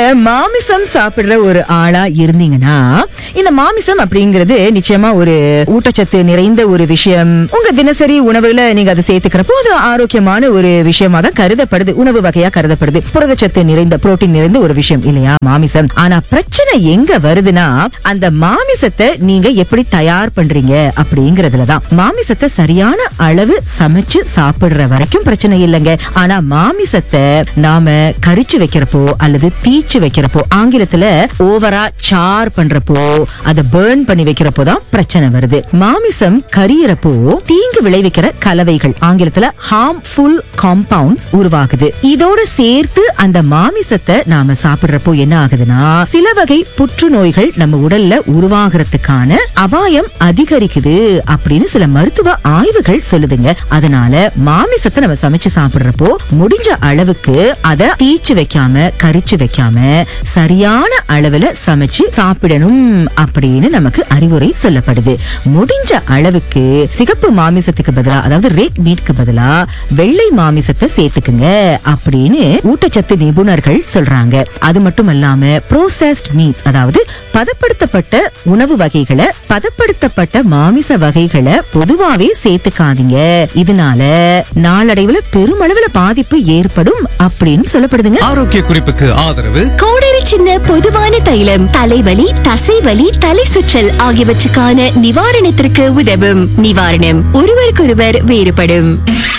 மாமிசம் சாப்பிடுற ஒரு ஆளா இருந்தீங்கன்னா இந்த மாமிசம் அப்படிங்கிறது நிச்சயமா ஒரு ஊட்டச்சத்து நிறைந்த ஒரு விஷயம் உங்க தினசரி உணவுல நீங்க அதை சேர்த்துக்கிறப்போ அது ஆரோக்கியமான ஒரு விஷயமா தான் கருதப்படுது உணவு வகையா கருதப்படுது புரதச்சத்து நிறைந்த புரோட்டீன் நிறைந்த ஒரு விஷயம் இல்லையா மாமிசம் ஆனா பிரச்சனை எங்க வருதுன்னா அந்த மாமிசத்தை நீங்க எப்படி தயார் பண்றீங்க அப்படிங்கறதுலதான் மாமிசத்தை சரியான அளவு சமைச்சு சாப்பிடுற வரைக்கும் பிரச்சனை இல்லைங்க ஆனா மாமிசத்தை நாம கரிச்சு வைக்கிறப்போ அல்லது தீச்சு வைக்கிறப்போ ஆங்கிலத்துல ஓவரா சார் பண்றப்போ அதை பேர்ன் பண்ணி வைக்கிறப்போ தான் பிரச்சனை வருது மாமிசம் கரியறப்போ தீங்கு விளைவிக்கிற கலவைகள் ஆங்கிலத்துல ஹார்ம்ஃபுல் காம்பவுண்ட்ஸ் உருவாகுது இதோட சேர்த்து அந்த மாமிசத்தை நாம சாப்பிடுறப்போ என்ன ஆகுதுன்னா சில வகை புற்றுநோய்கள் நம்ம உடல்ல உருவாகிறதுக்கான அபாயம் அதிகரிக்குது அப்படின்னு சில மருத்துவ ஆய்வுகள் சொல்லுதுங்க அதனால மாமிசத்தை நம்ம சமைச்சு சாப்பிடுறப்போ முடிஞ்ச அளவுக்கு அதை தீச்சு வைக்காம கரிச்சு வைக்காம சரியான அளவுல சமைச்சு சாப்பிடணும் அப்படின்னு நமக்கு அறிவுரை சொல்லப்படுது முடிஞ்ச அளவுக்கு சிகப்பு மாமிசத்துக்கு பதிலா அதாவது ரெட் மீட்க்கு பதிலா வெள்ளை மாமிசத்தை சேர்த்துக்குங்க அப்படின்னு ஊட்டச்சத்து நிபுணர்கள் சொல்றாங்க அது மட்டும் இல்லாம ப்ரோசஸ்ட் மீட்ஸ் அதாவது பதப்படுத்தப்பட்ட உணவு வகைகளை பதப்படுத்தப்பட்ட மாமிச வகைகளை பொதுவாவே சேர்த்துக்காதீங்க இதனால நாளடைவுல பெருமளவுல பாதிப்பு ஏற்படும் அப்படின்னு சொல்லப்படுதுங்க ஆரோக்கிய குறிப்புக்கு ஆதரவு கோடரி சின்ன பொதுவான தைலம் தலைவலி தசைவலி தலை சுற்றல் ஆகியவற்றுக்கான நிவாரணத்திற்கு உதவும் நிவாரணம் ஒருவருக்கொருவர் வேறுபடும்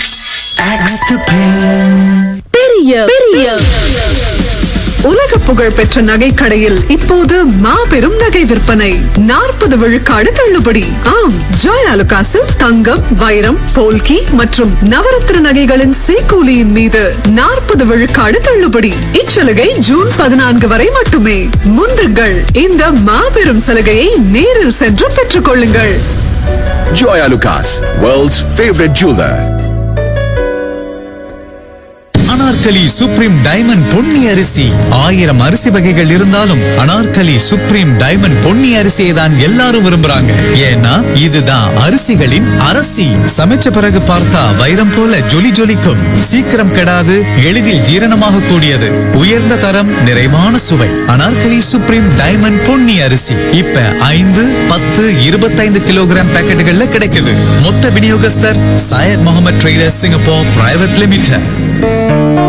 பெரிய பெரிய உலக புகழ் பெற்ற நகை கடையில் இப்போது மாபெரும் நகை விற்பனை நாற்பது விழுக்காடு தள்ளுபடி ஆம் ஜாய் அலுகாசில் தங்கம் வைரம் போல்கி மற்றும் நவரத்ன நகைகளின் சேக்கூலியின் மீது நாற்பது விழுக்காடு தள்ளுபடி இச்சலுகை ஜூன் பதினான்கு வரை மட்டுமே முந்துங்கள் இந்த மாபெரும் சலுகையை நேரில் சென்று பெற்றுக் கொள்ளுங்கள் Joya Lucas, world's favorite jeweler. Anarkali supreme diamond Ponni அரிசி ஆயிரம் அரிசி வகைகள் இருந்தாலும் அனார்கலி சுப்ரீம் டைமண்ட் பொன்னி அரிசியை தான் எல்லாரும் விரும்புறாங்க ஏன்னா இதுதான் அரிசிகளின் அரசி சமைச்ச பிறகு பார்த்தா வைரம் போல ஜொலி ஜொலிக்கும் சீக்கிரம் கெடாது எளிதில் ஜீரணமாக கூடியது உயர்ந்த தரம் நிறைவான சுவை அனார்கலி சுப்ரீம் டைமண்ட் பொன்னி அரிசி இப்ப ஐந்து பத்து இருபத்தைந்து கிலோகிராம் பாக்கெட்டுகள்ல கிடைக்குது மொத்த விநியோகஸ்தர் Syed Mohammed traders Singapore private limited